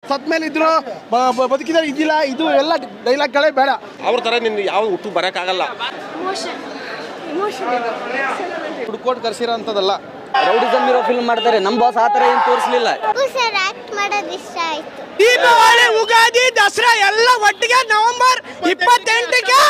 ಸತ್ಮೇಲೆ ಇದ್ರು ಬ- ಬ- ಬದುಕಿದ್ರೆ ಇದ್ದಿಲ್ಲ ಇದು ಎಲ್ಲ ಡೈಲಾಗ್ಗಳೇ ಬೇಡ ಅವ್ರ ಥರ ನಿನ್ನ ಯಾವ ಹುಟ್ಟು ಬರೋಕ್ಕಾಗಲ್ಲ ಇಮೋಷನ್ ಇಮೋಷನ್ ಇದು ಹುಡ್ಕೊಟ್ಟು ಕರ್ಸಿರೋ ಅಂಥದ್ದಲ್ಲ ರೌಡಿಸಮ್ ಇರೋ ಫಿಲ್ಮ್ ಮಾಡ್ತಾರೆ ನಮ್ಮ ಬಾಸ್ ಆ ಥರ ಏನು ತೋರಿಸ್ಲಿಲ್ಲ ಸರ್ ಆಕ್ಟ್ ಮಾಡೋದು ಇಷ್ಟ ಆಯ್ತು ದೀಪಾವಳಿ ಉಗಾದಿ ದಸರಾ ಎಲ್ಲ ಒಟ್ಟಿಗೆ ನವೆಂಬರ್ ಇಪ್ಪತ್ತೆಂಟಕ್ಕೆ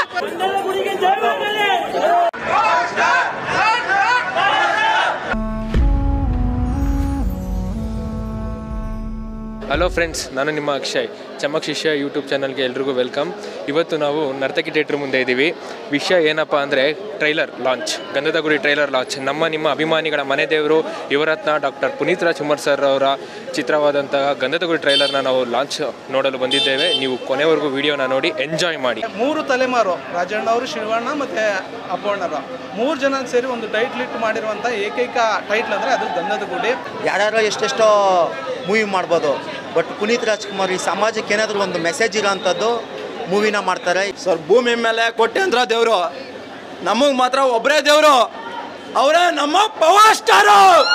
ಹಲೋ ಫ್ರೆಂಡ್ಸ್ ನಾನು ನಿಮ್ಮ ಅಕ್ಷಯ್ ಚಮಕ್ ಶಿಷ್ಯ ಯೂಟ್ಯೂಬ್ ಚಾನಲ್ಗೆ ಎಲ್ರಿಗೂ ವೆಲ್ಕಮ್ ಇವತ್ತು ನಾವು ನರ್ತಕಿ ಥಿಯೇಟ್ರ್ ಮುಂದೆ ಇದ್ದೀವಿ ವಿಷಯ ಏನಪ್ಪ ಅಂದರೆ ಟ್ರೈಲರ್ ಲಾಂಚ್ ಗಂಧದ ಗುಡಿ ಟ್ರೈಲರ್ ಲಾಂಚ್ ನಮ್ಮ ನಿಮ್ಮ ಅಭಿಮಾನಿಗಳ ಮನೆ ದೇವರು ಯುವರತ್ನ ಡಾಕ್ಟರ್ ಪುನೀತ್ ರಾಜ್ಕುಮಾರ್ ಸರ್ ಅವರ ಚಿತ್ರವಾದಂತಹ ಗಂಧದ ಗುಡಿ ಟ್ರೈಲರ್ನ ನಾವು ಲಾಂಚ್ ನೋಡಲು ಬಂದಿದ್ದೇವೆ ನೀವು ಕೊನೆವರೆಗೂ ವಿಡಿಯೋನ ನೋಡಿ ಎಂಜಾಯ್ ಮಾಡಿ ಮೂರು ತಲೆಮಾರು ರಾಜಣ್ಣ ಅವರು ಶಿವಣ್ಣ ಮತ್ತೆ ಅಪ್ಪಣ್ಣರು ಮೂರು ಜನ ಸೇರಿ ಒಂದು ಟೈಟ್ಲ್ ಇಟ್ಟು ಮಾಡಿರುವಂಥ ಏಕೈಕ ಟೈಟ್ಲ್ ಅಂದರೆ ಅದು ಗಂಧದ ಗುಡಿ ಯಾರ್ಯಾರೋ ಎಷ್ಟೆಷ್ಟೋ ಮೂವಿ ಮಾಡ್ಬೋದು ಬಟ್ ಪುನೀತ್ ರಾಜ್ಕುಮಾರ್ ಈ ಸಮಾಜಕ್ಕೆ ಏನಾದರೂ ಒಂದು ಮೆಸೇಜ್ ಇರೋವಂಥದ್ದು ಮೂವಿನ ಮಾಡ್ತಾರೆ ಸರ್ ಭೂಮಿ ಮೇಲೆ ಕೊಟ್ಟೇಂದ್ರ ದೇವರು ನಮಗೆ ಮಾತ್ರ ಒಬ್ಬರೇ ದೇವರು ಅವರೇ ನಮ್ಮ ಪವರ್ ಸ್ಟಾರು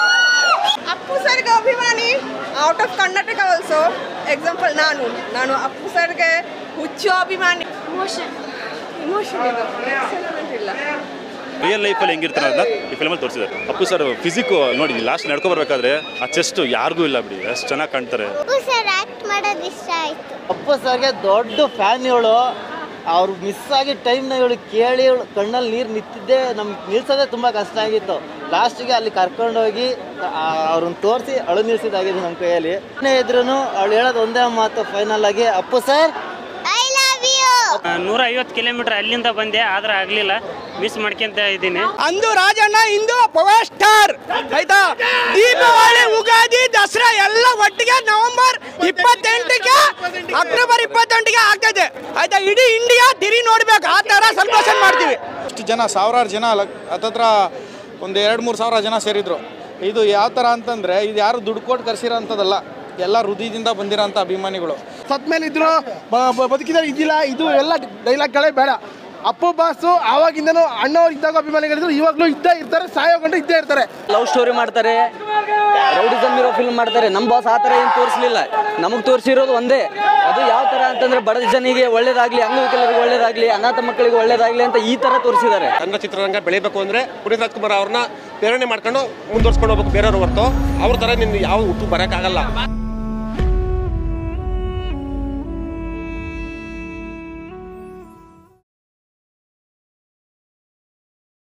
ಅಪ್ಪು ಸರ್ಗೆ ಅಭಿಮಾನಿ out of Karnataka also example ನಾನು ನಾನು ಅಪ್ಪು ಸರ್ಗೆ ಹುಚ್ಚು ಅಭಿಮಾನಿ ಇಮೋಷನ್ ಇಮೋಷನ್ ಇದು sentiment ಇಲ್ಲ ರಿಯಲ್ ಲೈಫಲ್ಲಿ ಹೆಂಗಿರ್ತಾರೆ ಅದನ್ನ ಈ ಫಿಲ್ಮಲ್ಲಿ ತೋರಿಸಿದ್ದಾರೆ ಅಪ್ಪು ಸರ್ ಫಿಸಿಕ್ಕು ನೋಡಿ ಲಾಸ್ಟ್ ನಡ್ಕೊ ಬರ್ಬೇಕಾದ್ರೆ ಆ ಚೆಸ್ಟ್ ಯಾರಿಗೂ ಇಲ್ಲ ಬಿಡಿ ಅಷ್ಟು ಚೆನ್ನಾಗಿ ಕಾಣ್ತಾರೆ ಸರ್ ಆಕ್ಟ್ ಮಾಡೋದು ಇಷ್ಟ ಆಯ್ತು ಅಪ್ಪ ಸರ್ಗೆ ದೊಡ್ಡ ಫ್ಯಾನ್ ಇವಳು ಅವ್ರು ಮಿಸ್ ಆಗಿ ಟೈಮ್ನ ಇವಳು ಕೇಳಿ ಇವಳು ಕಣ್ಣಲ್ಲಿ ನೀರು ನಿಂತಿದ್ದೆ ನಮ್ಗೆ ನಿಲ್ಸೋದೇ ತುಂಬ ಕಷ್ಟ ಆಗಿತ್ತು ಲಾಸ್ಟಿಗೆ ಅಲ್ಲಿ ಕರ್ಕೊಂಡೋಗಿ ಅವ್ರನ್ನ ತೋರಿಸಿ ಅಳು ನಿಲ್ಸಿದಾಗಿದೆ ನಮ್ಮ ಕೈಯಲ್ಲಿ ಏನೇ ಇದ್ರೂ ಅವಳು ಹೇಳೋದು ಒಂದೇ ಮಾತು ಫೈನಲ್ ಆಗಿ Appu sir I love you ನೂರ ಐವತ್ತು ಕಿಲೋಮೀಟರ್ ಅಲ್ಲಿಂದ ಬಂದೆ ಆದ್ರೆ ಆಗಲಿಲ್ಲ ಮಿಸ್ ಮಾಡ್ಕೊಂತ ಇದ್ದೀನಿ ಅಂದು ರಾಜಣ್ಣ ಇಂದು ಪವರ್ ಸ್ಟಾರ್ ಆಯ್ತಾ ದೀಪಾವಳಿ ಉಗಾದಿ ದಸರಾ ಎಲ್ಲ ಒಟ್ಟಿಗೆ ನವೆಂಬರ್ ಇಪ್ಪತ್ತೆಂಟಕ್ಕೆ ಅಕ್ಟೋಬರ್ ಇಪ್ಪತ್ತೆಂಟಿಗೆ ಆಗ್ತದೆ ಆಯ್ತಾ ಇಡೀ ಇಂಡಿಯಾ ತಿರಿ ನೋಡ್ಬೇಕು ಆ ತರ ಸೆಲೆಬ್ರೇಷನ್ ಮಾಡ್ತೀವಿ ಇಷ್ಟು ಜನ ಸಾವಿರಾರು ಜನ ಲಕ್- ಹತ್ತತ್ರ ಒಂದು ಎರಡು ಮೂರು ಸಾವಿರ ಜನ ಸೇರಿದ್ರು ಇದು ಯಾವ ಥರ ಅಂತಂದರೆ ಇದು ಯಾರು ದುಡ್ಡು ಕೊಟ್ಟು ಕರ್ಸಿರೋ ಅಂಥದ್ದಲ್ಲ ಎಲ್ಲ ಹೃದಯದಿಂದ ಬಂದಿರೋಂಥ ಅಭಿಮಾನಿಗಳು ಸತ್ಮೇಲೆ ಇದ್ರು ಬ- ಬ- ಬದುಕಿದ್ರೆ ಇದ್ದಿಲ್ಲ ಇದು ಎಲ್ಲ ಡೈಲಾಗ್ಗಳೇ ಬೇಡ ಅಪ್ಪು ಬಾಸು ಆವಾಗಿಂದನೂ ಅಣ್ಣವ್ರು ಇದ್ದಾಗ ಅಭಿಮಾನಿಗಳಿದ್ರು ಇವಾಗಲೂ ಇದ್ದೇ ಇರ್ತಾರೆ ಸಾಯೋಗಂಡು ಇದ್ದೇ ಇರ್ತಾರೆ ಲವ್ ಸ್ಟೋರಿ ಮಾಡ್ತಾರೆ ರೌಡಿಸಮ್ ಇರೋ ಫಿಲ್ಮ್ ಮಾಡ್ತಾರೆ ನಮ್ಮ ಬಾಸ್ ಆ ಥರ ಏನು ತೋರಿಸ್ಲಿಲ್ಲ ನಮಗೆ ತೋರಿಸಿರೋದು ಒಂದೇ ಅದು ಯಾವ ಥರ ಅಂತಂದ್ರೆ ಬಡ ಜನರಿಗೆ ಒಳ್ಳೇದಾಗ್ಲಿ ಅಂಗವಿಕಲರಿಗೆ ಒಳ್ಳೇದಾಗ್ಲಿ ಅನಾಥ ಮಕ್ಕಳಿಗೆ ಒಳ್ಳೇದಾಗ್ಲಿ ಅಂತ ಈ ಥರ ತೋರಿಸಿದ್ದಾರೆ ಕನ್ನಡ ಚಿತ್ರರಂಗ ಬೆಳಿಬೇಕು ಅಂದರೆ ಪುನೀತ್ ರಾಜ್ಕುಮಾರ್ ಅವ್ರನ್ನ ಪ್ರೇರಣೆ ಮಾಡ್ಕೊಂಡು ಮುಂದುವರ್ಸ್ಕೊಂಡು ಹೋಗ್ಬೇಕು ಬೇರೆಯವ್ರ ಹೊರತು ಅವ್ರ ಥರ ನಿನ್ನ ಯಾವ ಹುಟ್ಟು ಬರೋಕ್ಕಾಗಲ್ಲ